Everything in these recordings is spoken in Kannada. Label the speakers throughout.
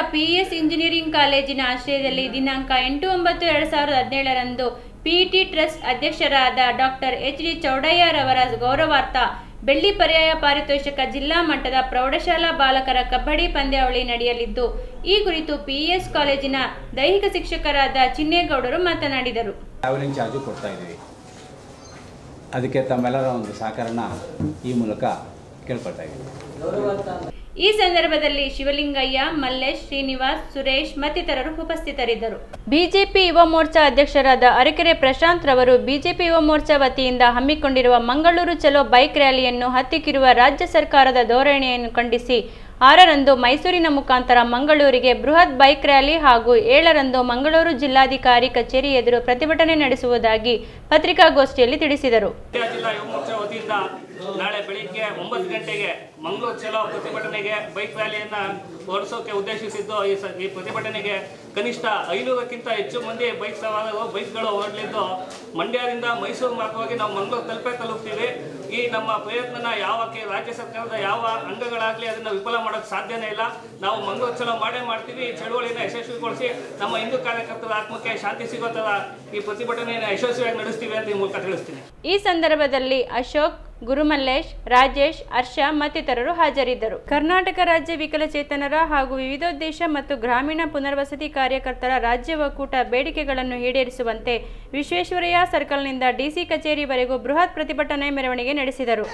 Speaker 1: ಪಿಇಎಸ್ ಇಂಜಿನಿಯರಿಂಗ್ ಕಾಲೇಜಿನ ಆಶ್ರಯದಲ್ಲಿ ದಿನಾಂಕ ಎಂಟು ಒಂಬತ್ತು ಎರಡು ಸಾವಿರದ ಹದಿನೇಳರಂದು ಪಿಇಟಿ ಟ್ರಸ್ಟ್ ಅಧ್ಯಕ್ಷರಾದ ಡಾಕ್ಟರ್ ಎಚ್ ಡಿ ಚೌಡಯ್ಯರವರ ಗೌರವಾರ್ಥ ಬೆಳ್ಳಿ ಪರ್ಯಾಯ ಪಾರಿತೋಷಕ ಜಿಲ್ಲಾ ಮಟ್ಟದ ಪ್ರೌಢಶಾಲಾ ಬಾಲಕರ ಕಬಡ್ಡಿ ಪಂದ್ಯಾವಳಿ ನಡೆಯಲಿದ್ದು ಈ ಕುರಿತು ಪಿಇಎಸ್ ಕಾಲೇಜಿನ ದೈಹಿಕ ಶಿಕ್ಷಕರಾದ ಚಿನ್ನೇಗೌಡರು ಮಾತನಾಡಿದರು
Speaker 2: ಟ್ರಾವೆಲಿಂಗ್ ಚಾರ್ಜು ಕೊಡ್ತಾ ಇದ್ದೀವಿ ಅದಕ್ಕೆ ತಮ್ಮೆಲ್ಲರ ಒಂದು ಸಹಕಾರನ ಈ ಮೂಲಕ ಕೇಳ್ಕೊಳ್ತಾ ಇದ್ದೀವಿ
Speaker 1: ಈ ಸಂದರ್ಭದಲ್ಲಿ ಶಿವಲಿಂಗಯ್ಯ ಮಲ್ಲೇಶ್ ಶ್ರೀನಿವಾಸ್ ಸುರೇಶ್ ಮತ್ತಿತರರು ಉಪಸ್ಥಿತರಿದ್ದರು ಬಿಜೆಪಿ ಯುವ ಮೋರ್ಚಾ ಅಧ್ಯಕ್ಷರಾದ ಅರಕೆರೆ ಪ್ರಶಾಂತ್ ರವರು ಬಿಜೆಪಿ ಯುವ ಮೋರ್ಚಾ ವತಿಯಿಂದ ಹಮ್ಮಿಕೊಂಡಿರುವ ಮಂಗಳೂರು ಚಲೋ ಬೈಕ್ ರ್ಯಾಲಿಯನ್ನು ಹತ್ತಿಕ್ಕಿರುವ ರಾಜ್ಯ ಸರ್ಕಾರದ ಧೋರಣೆಯನ್ನು ಖಂಡಿಸಿ ಆರರಂದು ಮೈಸೂರಿನ ಮುಖಾಂತರ ಮಂಗಳೂರಿಗೆ ಬೃಹತ್ ಬೈಕ್ ರ್ಯಾಲಿ ಹಾಗೂ ಏಳರಂದು ಮಂಗಳೂರು ಜಿಲ್ಲಾಧಿಕಾರಿ ಕಚೇರಿ ಎದುರು ಪ್ರತಿಭಟನೆ ನಡೆಸುವುದಾಗಿ ಪತ್ರಿಕಾಗೋಷ್ಠಿಯಲ್ಲಿ ತಿಳಿಸಿದರು
Speaker 3: ಮಂಡ್ಯ ಜಿಲ್ಲಾ ಯುವ ಮೋರ್ಚಾ ವತಿಯಿಂದ ನಾಳೆ ಬೆಳಿಗ್ಗೆ ಒಂಬತ್ತು ಗಂಟೆಗೆ ಮಂಗಳೂರು ಚಲೋ ಪ್ರತಿಭಟನೆಗೆ ಬೈಕ್ ರ್ಯಾಲಿಯನ್ನ ಹೊರಡಿಸೋಕೆ ಉದ್ದೇಶಿಸಿದ್ದು ಈ ಸ- ಈ ಪ್ರತಿಭಟನೆಗೆ ಕನಿಷ್ಠ ಐನೂರಕ್ಕಿಂತ ಹೆಚ್ಚು ಮಂದಿ ಬೈಕ್ ಸವಾರರು ಬೈಕ್ಗಳು ಹೊರಡಲಿದ್ದು ಮಂಡ್ಯದಿಂದ ಮೈಸೂರು ಮಾರ್ಗವಾಗಿ ನಾವು ಮಂಗಳೂರು ತಲುಪೇ ತಲುಪ್ತೀವಿ ಈ ನಮ್ಮ ಪ್ರಯತ್ನನ ಯಾವ ಕೆ- ರಾಜ್ಯ ಸರ್ಕಾರದ ಯಾವ ಅಂಗಗಳಾಗಲಿ ಅದನ್ನು ವಿಫಲ ಮಾಡೋಕ್ಕೆ ಸಾಧ್ಯನೇ ಇಲ್ಲ ನಾವು ಮಂಗಳೂರು ಚಲೋ ಮಾಡೇ ಮಾಡ್ತೀವಿ ಈ ಚಳುವಳಿನ ಯಶಸ್ವಿಗೊಳಿಸಿ ನಮ್ಮ ಹಿಂದೂ ಕಾರ್ಯಕರ್ತರ ಆತ್ಮಕ್ಕೆ ಶಾಂತಿ ಸಿಗೋ ಥರ ಈ ಪ್ರತಿಭಟನೆಯನ್ನು ಯಶಸ್ವಿಯಾಗಿ ನಡೆಸ್ತೀವಿ ಅಂತ ಈ ಮೂಲಕ ತಿಳಿಸ್ತೀನಿ
Speaker 1: ಈ ಸಂದರ್ಭದಲ್ಲಿ ಅಶೋಕ್ ಗುರುಮಲ್ಲೇಶ್ ರಾಜೇಶ್ ಹರ್ಷ ಮತ್ತಿತರರು ಹಾಜರಿದ್ದರು ಕರ್ನಾಟಕ ರಾಜ್ಯ ವಿಕಲಚೇತನರ ಹಾಗೂ ವಿವಿಧೋದ್ದೇಶ ಮತ್ತು ಗ್ರಾಮೀಣ ಪುನರ್ವಸತಿ ಕಾರ್ಯಕರ್ತರ ರಾಜ್ಯ ಒಕ್ಕೂಟ ಬೇಡಿಕೆಗಳನ್ನು ಈಡೇರಿಸುವಂತೆ ವಿಶ್ವೇಶ್ವರಯ್ಯ ಸರ್ಕಲ್ನಿಂದ ಡಿಸಿ ಕಚೇರಿವರೆಗೂ ಬೃಹತ್ ಪ್ರತಿಭಟನೆ ಮೆರವಣಿಗೆ ನಡೆಸಿದರು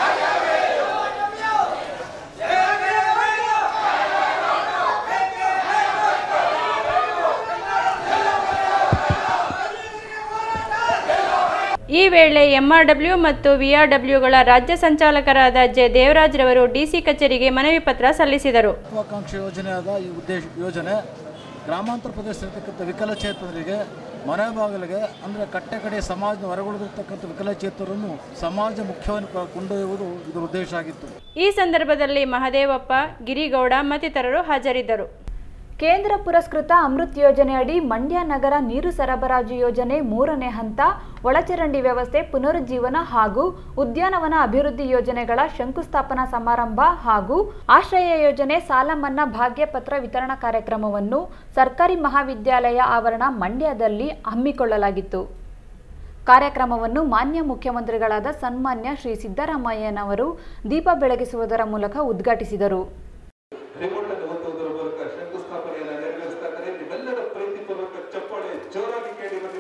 Speaker 1: ಈ ವೇಳೆ ಎಂಆರ್ಡಬ್ಲ್ಯೂ ಮತ್ತು ವಿಆರ್ಡಬ್ಲ್ಯೂಗಳ ರಾಜ್ಯ ಸಂಚಾಲಕರಾದ ಜೆ ದೇವರಾಜ್ ರವರು ಡಿಸಿ ಕಚೇರಿಗೆ ಮನವಿ ಪತ್ರ ಸಲ್ಲಿಸಿದರು
Speaker 4: ಮಹತ್ವಾಕಾಂಕ್ಷಿ ಯೋಜನೆಯಾದ ಈ ಉದ್ದೇಶ ಯೋಜನೆ ಗ್ರಾಮಾಂತರ ಪ್ರದೇಶದಲ್ಲಿರ್ತಕ್ಕಂಥ ವಿಕಲಚೇತನರಿಗೆ ಮನೆ ಬಾಗಿಲಿಗೆ ಅಂದರೆ ಕಟ್ಟೆ ಕಡೆ ಸಮಾಜದ ಹೊರಗುಳಿದಿರ್ತಕ್ಕಂಥ ವಿಕಲಚೇತನರನ್ನು ಸಮಾಜ ಮುಖ್ಯವನ್ನು ಕ- ಕೊಂಡೊಯ್ಯುವುದು ಇದರ ಉದ್ದೇಶ ಆಗಿತ್ತು
Speaker 1: ಈ ಸಂದರ್ಭದಲ್ಲಿ ಮಹದೇವಪ್ಪ ಗಿರಿಗೌಡ ಮತ್ತಿತರರು ಹಾಜರಿದ್ದರು
Speaker 5: ಕೇಂದ್ರ ಪುರಸ್ಕೃತ ಅಮೃತ್ ಯೋಜನೆಯಡಿ ಮಂಡ್ಯ ನಗರ ನೀರು ಸರಬರಾಜು ಯೋಜನೆ ಮೂರನೇ ಹಂತ ಒಳಚರಂಡಿ ವ್ಯವಸ್ಥೆ ಪುನರುಜ್ಜೀವನ ಹಾಗೂ ಉದ್ಯಾನವನ ಅಭಿವೃದ್ಧಿ ಯೋಜನೆಗಳ ಶಂಕುಸ್ಥಾಪನಾ ಸಮಾರಂಭ ಹಾಗೂ ಆಶ್ರಯ ಯೋಜನೆ ಸಾಲ ಮನ್ನಾ ಭಾಗ್ಯ ಪತ್ರ ವಿತರಣಾ ಕಾರ್ಯಕ್ರಮವನ್ನು ಸರ್ಕಾರಿ ಮಹಾವಿದ್ಯಾಲಯ ಆವರಣ ಮಂಡ್ಯದಲ್ಲಿ ಹಮ್ಮಿಕೊಳ್ಳಲಾಗಿತ್ತು ಕಾರ್ಯಕ್ರಮವನ್ನು ಮಾನ್ಯ ಮುಖ್ಯಮಂತ್ರಿಗಳಾದ ಸನ್ಮಾನ್ಯ ಶ್ರೀ ಸಿದ್ದರಾಮಯ್ಯನವರು ದೀಪ ಬೆಳಗಿಸುವುದರ ಮೂಲಕ ಉದ್ಘಾಟಿಸಿದರು
Speaker 6: ರಿಮೋಟ್ ಅನ್ನು ಒತ್ತುವುದರ ಮೂಲಕ ಶಂಕುಸ್ಥಾಪನೆಯನ್ನು ನೆರವೇರಿಸ್ತಾ ಇದ್ದಾರೆ ನಿಮ್ಮೆಲ್ಲರ ಪ್ರೀತಿಪೂರ್ವಕ ಚಪ್ಪಾಳೆ ಜೋರಾಗಿ ಕೇಳಿ ಬನ್ನಿ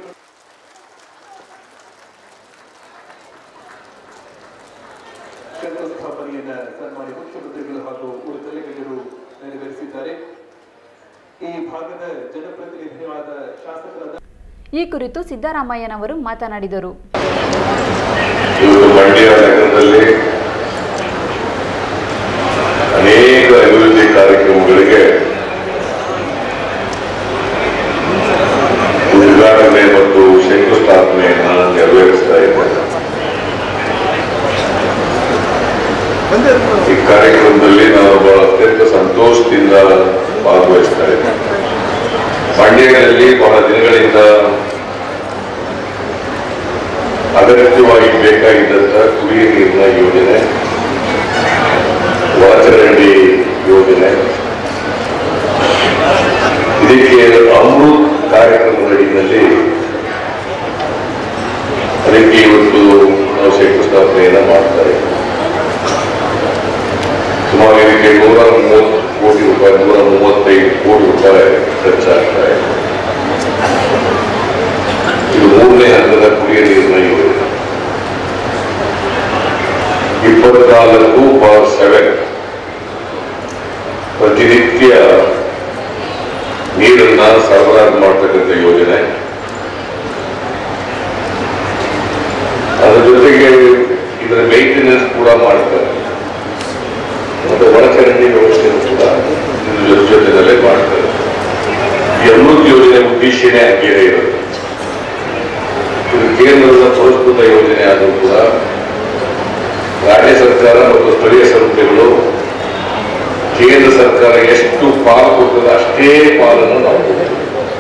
Speaker 6: ಶಂಕುಸ್ಥಾಪನೆಯನ್ನ ಸನ್ಮಾನ್ಯ ಮುಖ್ಯಮಂತ್ರಿಗಳು ಹಾಗೂ ಉಳಿದೆಲ್ಲ ಗಣ್ಯರು ನೆರವೇರಿಸಿದ್ದಾರೆ ಈ ಭಾಗದ ಜನಪ್ರತಿನಿಧಿಯಾದ ಶಾಸಕರಾದ
Speaker 5: ಈ ಕುರಿತು ಸಿದ್ದರಾಮಯ್ಯನವರು ಮಾತನಾಡಿದರು
Speaker 7: ಇವತ್ತು ಮಂಡ್ಯ ನಗರದಲ್ಲಿ ಅನೇಕ ಅಭಿವೃದ್ಧಿ ಕಾರ್ಯಕ್ರಮಗಳಿಗೆ ಉದ್ಘಾಟನೆ ಮತ್ತು ಶಂಕುಸ್ಥಾಪನೆಯನ್ನು ನೆರವೇರಿಸ್ತಾ ಇದ್ದಾರೆ ಈ ಕಾರ್ಯಕ್ರಮದಲ್ಲಿ ನಾವು ಬಹಳ ಅತ್ಯಂತ ಸಂತೋಷದಿಂದ ಭಾಗವಹಿಸ್ತಾ ಇದ್ದೇವೆ ಮಂಡ್ಯದಲ್ಲಿ ಬಹಳ ದಿನಗಳಿಂದ ಅಗತ್ಯವಾಗಿ ಬೇಕಾಗಿದ್ದಂಥ ಕುಡಿಯ ನೀರಿನ ಯೋಜನೆ ಒಳಚರಂಡಿ ಯೋಜನೆ ಇದಕ್ಕೆ ಅಮೃತ್ ಕಾರ್ಯಕ್ರಮದ ಅಡಿಯಲ್ಲಿ ಅದಕ್ಕೆ ಇವತ್ತು ನಾವು ಶಂಕುಸ್ಥಾಪನೆಯನ್ನ ಮಾಡ್ತಾರೆ ಸುಮಾರು ಇದಕ್ಕೆ ನೂರ ಮೂವತ್ತು ಕೋಟಿ ರೂಪಾಯಿ ನೂರ ಮೂವತ್ತೈದು ಕೋಟಿ ರೂಪಾಯಿ ಖರ್ಚಾಗ್ತಾ ಇದೆ ಇದು ಮೂರನೇ ಹಂತದ ಕುಡಿಯ ನೀರಿನ ಯೋಜನೆ ಇಪ್ಪತ್ನಾಲ್ಕು ಬಾರ್ ಸೆವೆನ್ ಪ್ರತಿನಿತ್ಯ ನೀರನ್ನ ಸರಬರಾಜು ಮಾಡ್ತಕ್ಕಂಥ ಯೋಜನೆ ಅದರ ಜೊತೆಗೆ ಇದರ ಮೇಂಟೆನೆನ್ಸ್ ಕೂಡ ಮಾಡ್ತಾರೆ ಮತ್ತೆ ಒಳಚರಂಡಿ ವ್ಯವಸ್ಥೆಯನ್ನು ಕೂಡ ಇದ್ರ ಜೊತೆನಲ್ಲೇ ಮಾಡ್ತಾರೆ ಈ ಅಮೃತ್ ಯೋಜನೆ ಉದ್ದೇಶನೇ ಹಂಗೇನೆ ಇರುತ್ತೆ ಇದು ಕೇಂದ್ರದ ಪುರಸ್ಕೃತ ಯೋಜನೆ ಆದರೂ ಕೂಡ ರಾಜ್ಯ ಸರ್ಕಾರ ಮತ್ತು ಸ್ಥಳೀಯ ಸಂಸ್ಥೆಗಳು ಕೇಂದ್ರ ಸರ್ಕಾರ ಎಷ್ಟು ಪಾಲು ಕೊಡ್ತದೆ ಅಷ್ಟೇ ಪಾಲನ್ನು ನಾವು ಕೊಡ್ತೀವಿ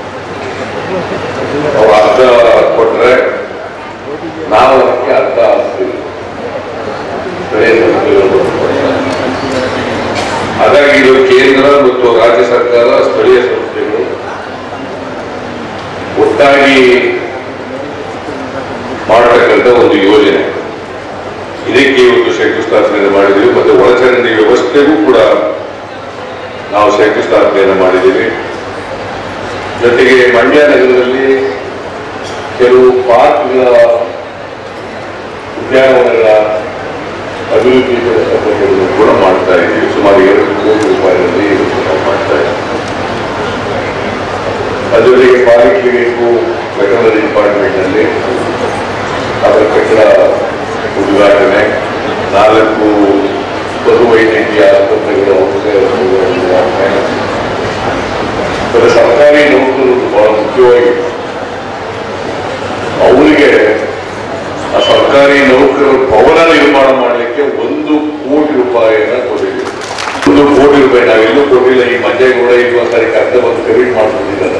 Speaker 7: ಅವ್ರು ಅರ್ಧ ಕೊಟ್ರೆ ನಾವು ಅದಕ್ಕೆ ಅರ್ಧ ಹಾಕ್ತೀವಿ ಸ್ಥಳೀಯ ಸಂಸ್ಥೆಗಳು ಕೊಡ್ತಾರೆ. ಹಾಗಾಗಿ ಇದು ಕೇಂದ್ರ ಮತ್ತು ರಾಜ್ಯ ಸರ್ಕಾರ ಒಟ್ಟಾಗಿ ಮಾಡತಕ್ಕಂಥ ಒಂದು ಯೋಜನೆ ಇದಕ್ಕೆ ಇವತ್ತು ಶಂಕುಸ್ಥಾಪನೆ ಮಾಡಿದ್ದೀವಿ ಮತ್ತು ಒಳಚರಂಡಿ ವ್ಯವಸ್ಥೆಗೂ ಕೂಡ ನಾವು ಶಂಕುಸ್ಥಾಪನೆಯನ್ನು ಮಾಡಿದ್ದೀವಿ ಜೊತೆಗೆ ಮಂಡ್ಯ ನಗರದಲ್ಲಿ ಕೆಲವು ಪಾರ್ಕ್ಗಳ ಉದ್ಯಾನವನಗಳ ಅಭಿವೃದ್ಧಿ ಕೆಲಸಗಳನ್ನು ಕೂಡ ಮಾಡ್ತಾ ಇದ್ದೀವಿ ಸುಮಾರು ಎರಡು ಕೋಟಿ ರೂಪಾಯಿನಲ್ಲಿ ಇವತ್ತು ನಾವು ಮಾಡ್ತಾ ಇದ್ದೀವಿ ಅದ್ರ ಜೊತೆಗೆ ಪಾಲಿಕೆಗೂ ವೆಟನರಿ ಡಿಪಾರ್ಟ್ಮೆಂಟ್ನಲ್ಲಿ ಅದರ ಕಟ್ಟಡ ಉದ್ಘಾಟನೆ ನಾಲ್ಕು ಪಶು ವೈದ್ಯಕೀಯ ಆಸ್ಪತ್ರೆಗಳ ಉದ್ಘಾಟನೆ ಮತ್ತು ಸರ್ಕಾರಿ ನೌಕರರು ಬಹಳ ಮುಖ್ಯವಾಗಿ ಅವರಿಗೆ ಆ ಸರ್ಕಾರಿ ನೌಕರರ ಭವನ ನಿರ್ಮಾಣ ಮಾಡಲಿಕ್ಕೆ ಒಂದು ಕೋಟಿ ರೂಪಾಯಿಯನ್ನ ಕೊಟ್ಟಿದ್ದೀವಿ ಒಂದು ಕೋಟಿ ರೂಪಾಯಿ ನಾವೆಲ್ಲೂ ಕೊಟ್ಟಿಲ್ಲ ಈ ಮಂಜೇಗೌಡ ಈಗ ಸಾರಿ ಕರ್ತ ಬಂದು ಕಮಿಟ್ ಮಾಡ್ಕೊಂಡಿದ್ದಾರೆ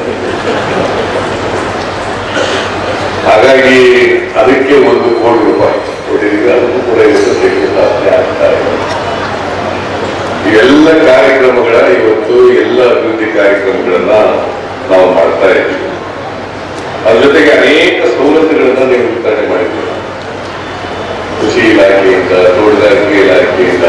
Speaker 7: ಹಾಗಾಗಿ ಅದಕ್ಕೆ ಒಂದು ಕೋಟಿ ರೂಪಾಯಿ ಕೊಟ್ಟಿದ್ದೀವಿ ಅದಕ್ಕೂ ಕೂಡ ಇವತ್ತು ಶಂಕುಸ್ಥಾಪನೆ ಆಗ್ತಾ ಇದೆ ಇವೆಲ್ಲ ಕಾರ್ಯಕ್ರಮಗಳ ಇವತ್ತು ಎಲ್ಲ ಅಭಿವೃದ್ಧಿ ಕಾರ್ಯಕ್ರಮಗಳನ್ನ ನಾವು ಮಾಡ್ತಾ ಇದ್ದೀವಿ ಅದ್ರ ಜೊತೆಗೆ ಅನೇಕ ಸವಲತ್ತುಗಳನ್ನ ನೀವು ವಿತರಣೆ ಮಾಡಿದ್ದೀವಿ ಕೃಷಿ ಇಲಾಖೆಯಿಂದ ತೋಟಗಾರಿಕೆ ಇಲಾಖೆಯಿಂದ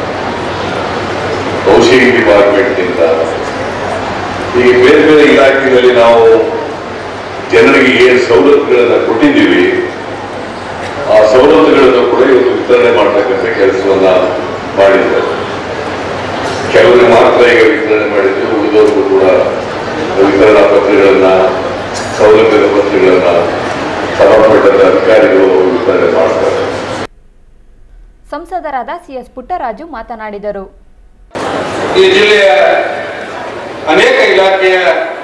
Speaker 7: ಔಷಧಿ ಡಿಪಾರ್ಟ್ಮೆಂಟ್ನಿಂದ ಹೀಗೆ ಬೇರೆ ಬೇರೆ ಇಲಾಖೆಗಳಲ್ಲಿ ನಾವು ಜನರಿಗೆ ಏನು ಸವಲತ್ತುಗಳನ್ನ ಕೊಟ್ಟಿದ್ದೀವಿ ಆ ಸವಲತ್ತುಗಳನ್ನು ಕೂಡ ಇವತ್ತು ವಿತರಣೆ ಮಾಡ್ತಕ್ಕಂಥ ಕೆಲಸವನ್ನ ಮಾಡಿದ್ದಾರೆ ಕೆಲವರಿಗೆ ಮಾತ್ರ ಈಗ ವಿತರಣೆ ಮಾಡಿದ್ದು ಉಳಿದವರಿಗೂ ಕೂಡ ವಿತರಣಾ ಪತ್ರಗಳನ್ನ ಸೌಲಭ್ಯದ ಪತ್ರಗಳನ್ನ ಸಂಬಂಧಪಟ್ಟ ಅಧಿಕಾರಿಗಳು ವಿತರಣೆ ಮಾಡ್ತಾರೆ
Speaker 5: ಸಂಸದರಾದ ಸಿಎಸ್ ಪುಟ್ಟರಾಜು ಮಾತನಾಡಿದರು
Speaker 8: ಈ ಜಿಲ್ಲೆಯ ಅನೇಕ ಇಲಾಖೆಯ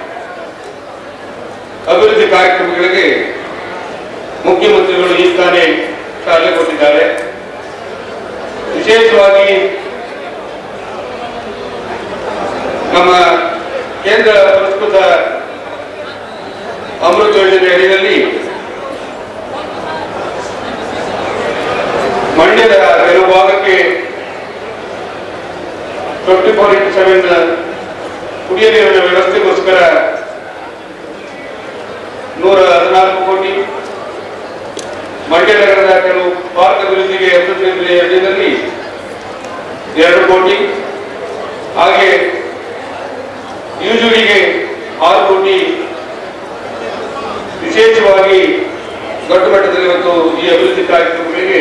Speaker 8: ಅಭಿವೃದ್ಧಿ ಕಾರ್ಯಕ್ರಮಗಳಿಗೆ ಮುಖ್ಯಮಂತ್ರಿಗಳು ಈ ತಾನೇ ಚಾಲನೆ ಕೊಟ್ಟಿದ್ದಾರೆ ವಿಶೇಷವಾಗಿ ನಮ್ಮ ಕೇಂದ್ರ ಪುರಸ್ಕೃತ ಅಮೃತ ಯೋಜನೆ ಅಡಿಯಲ್ಲಿ ಮಂಡ್ಯದ ಕೆಲವು ಭಾಗಕ್ಕೆ ಟ್ವೆಂಟಿ ಫೋರ್ ಇಂಟು ಸೆವೆನ್ ಕುಡಿಯ ನೀರಿನ ವ್ಯವಸ್ಥೆಗೋಸ್ಕರ ನೂರ ಹದಿನಾಲ್ಕು ಕೋಟಿ ಮಂಡ್ಯ ನಗರದ ಕೆಲವು ಪಾರ್ಕ್ ಅಭಿವೃದ್ಧಿಗೆ ಅಭಿವೃದ್ಧಿ ಯೋಜನೆಯಲ್ಲಿ ಎರಡು ಕೋಟಿ ಹಾಗೆ ಯುಜುಡಿಗೆ ಆರು ಕೋಟಿ ವಿಶೇಷವಾಗಿ ದೊಡ್ಡ ಮಟ್ಟದಲ್ಲಿ ಇವತ್ತು ಈ ಅಭಿವೃದ್ಧಿ ಕಾರ್ಯಕ್ರಮಗಳಿಗೆ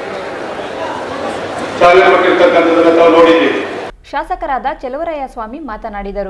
Speaker 8: ಚಾಲನೆ ಕೊಟ್ಟಿರ್ತಕ್ಕಂಥದ್ದನ್ನು ತಾವು ನೋಡಿದ್ದೀವಿ
Speaker 5: ಶಾಸಕರಾದ ಚೆಲುವರಾಯ ಸ್ವಾಮಿ ಮಾತನಾಡಿದರು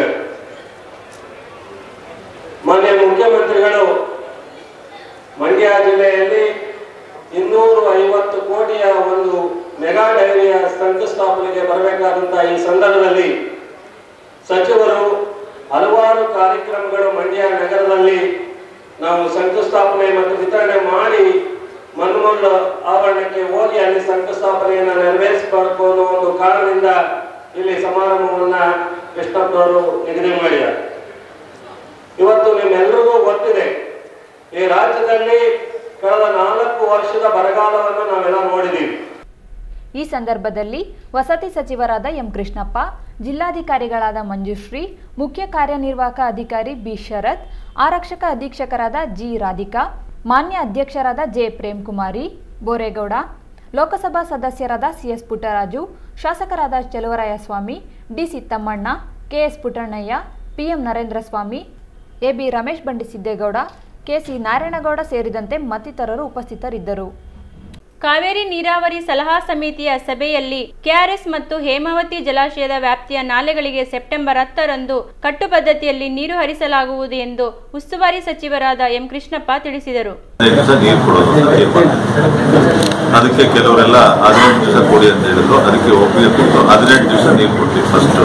Speaker 9: ಮಾನ್ಯ ಮುಖ್ಯಮಂತ್ರಿಗಳು ಮಂಡ್ಯ ಜಿಲ್ಲೆಯಲ್ಲಿ ಇನ್ನೂರು ಐವತ್ತು ಕೋಟಿಯ ಒಂದು ಮೆಗಾ ಡೈರಿಯ ಶಂಕುಸ್ಥಾಪನೆಗೆ ಬರಬೇಕಾದಂತಹ ಈ ಸಂದರ್ಭದಲ್ಲಿ ಸಚಿವರು ಹಲವಾರು ಕಾರ್ಯಕ್ರಮಗಳು ಮಂಡ್ಯ ನಗರದಲ್ಲಿ ನಾವು ಶಂಕುಸ್ಥಾಪನೆ ಮತ್ತು ವಿತರಣೆ ಮಾಡಿ ಮನ್ಮೂಲ ಆವರಣಕ್ಕೆ ಹೋಗಿ ಅಲ್ಲಿ ಶಂಕುಸ್ಥಾಪನೆಯನ್ನ ನೆರವೇರಿಸಬೇಕು ಅನ್ನೋ ಒಂದು ಕಾರಣದಿಂದ ಇಲ್ಲಿ ಸಮಾರಂಭವನ್ನ ಕೃಷ್ಣಪ್ಪನವರು ನಿಗದಿ ಮಾಡಿದ್ದಾರೆ ಇವತ್ತು ನಿಮ್ಮೆಲ್ಲರಿಗೂ ಗೊತ್ತಿದೆ ಈ ರಾಜ್ಯದಲ್ಲಿ ಕಳೆದ ನಾಲ್ಕು ವರ್ಷದ ಬರಗಾಲವನ್ನು ನಾವೆಲ್ಲ ನೋಡಿದ್ದೀವಿ
Speaker 5: ಈ ಸಂದರ್ಭದಲ್ಲಿ ವಸತಿ ಸಚಿವರಾದ ಎಂ ಕೃಷ್ಣಪ್ಪ ಜಿಲ್ಲಾಧಿಕಾರಿಗಳಾದ ಮಂಜುಶ್ರೀ ಮುಖ್ಯ ಕಾರ್ಯನಿರ್ವಾಹಕ ಅಧಿಕಾರಿ ಬಿ ಶರತ್ ಆರಕ್ಷಕ ಅಧೀಕ್ಷಕರಾದ ಜಿ ರಾಧಿಕಾ ಮಾನ್ಯ ಅಧ್ಯಕ್ಷರಾದ ಜೆ ಪ್ರೇಮ್ಕುಮಾರಿ ಬೋರೇಗೌಡ ಲೋಕಸಭಾ ಸದಸ್ಯರಾದ ಸಿಎಸ್ ಪುಟ್ಟರಾಜು ಶಾಸಕರಾದ Cheluvarayaswamy DC Thammanna KS Puttannaiah PM Narendra Swamy AB Ramesh Bandisiddegowda KC Narayanagowda ಸೇರಿದಂತೆ ಮತ್ತಿತರರು ಉಪಸ್ಥಿತರಿದ್ದರು
Speaker 1: ಕಾವೇರಿ ನೀರಾವರಿ ಸಲಹಾ ಸಮಿತಿಯ ಸಭೆಯಲ್ಲಿ ಕೆಆರ್ಎಸ್ ಮತ್ತು ಹೇಮಾವತಿ ಜಲಾಶಯದ ವ್ಯಾಪ್ತಿಯ ನಾಲೆಗಳಿಗೆ ಸೆಪ್ಟೆಂಬರ್ ಹತ್ತರಂದು ಕಟ್ಟು ಪದ್ಧತಿಯಲ್ಲಿ ನೀರು ಹರಿಸಲಾಗುವುದು ಎಂದು ಉಸ್ತುವಾರಿ ಸಚಿವರಾದ ಎಂ ಕೃಷ್ಣಪ್ಪ ತಿಳಿಸಿದರು
Speaker 10: ದಿವಸ ನೀರು ಕೊಡೋದು ಅಂತ ತೀರ್ಮಾನ ಅದಕ್ಕೆ ಕೆಲವರೆಲ್ಲ ಹದಿನೆಂಟು ದಿವಸ ಕೊಡಿ ಅಂತ ಹೇಳಿದ್ರು ಅದಕ್ಕೆ ಒಪ್ಪಿಗೆ ಕೊಟ್ಟು ಹದಿನೆಂಟು ದಿವಸ ನೀರು ಕೊಡ್ತೀವಿ ಫಸ್ಟ್